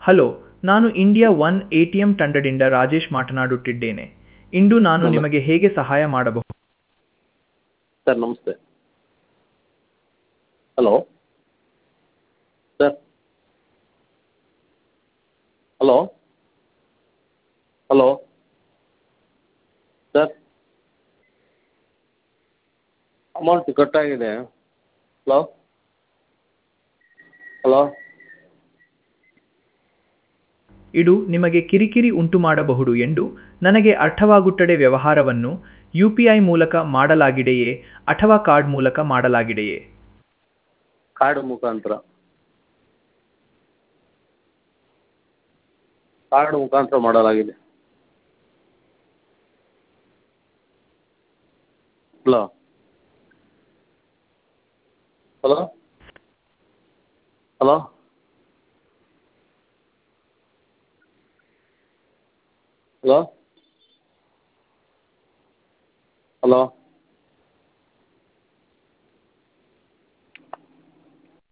Hello ನಾನು India one A T M ತಂಡದಿಂದ ರಾಜೇಶ್ ಮಾತನಾಡುತ್ತಿದ್ದೇನೆ ಇಂದು ನಾನು ನಮಸ್ತೆ. ನಿಮಗೆ ಹೇಗೆ ಸಹಾಯ ಮಾಡಬಹುದು ಸರ್ ನಮಸ್ತೆ hello sir hello hello sir amount ಕಟ್ಟಾಗಿದೆ ಹಲೋ ಹಲೋ ಇದು ನಿಮಗೆ ಕಿರಿಕಿರಿ ಉಂಟು ಮಾಡಬಹುದು ಎಂದು ನನಗೆ ಅರ್ಥವಾಗುತ್ತದೆ ವ್ಯವಹಾರವನ್ನು ಯು ಪಿ ಐ ಮೂಲಕ ಮಾಡಲಾಗಿದೆಯೇ ಅಥವಾ ಕಾರ್ಡ್ ಮೂಲಕ ಮಾಡಲಾಗಿದೆಯೇ ಕಾರ್ಡ್ ಮುಖಾಂತರ ಕಾರ್ಡ್ ಮುಖಾಂತರ ಮಾಡಲಾಗಿದೆ hello hello hello hello hello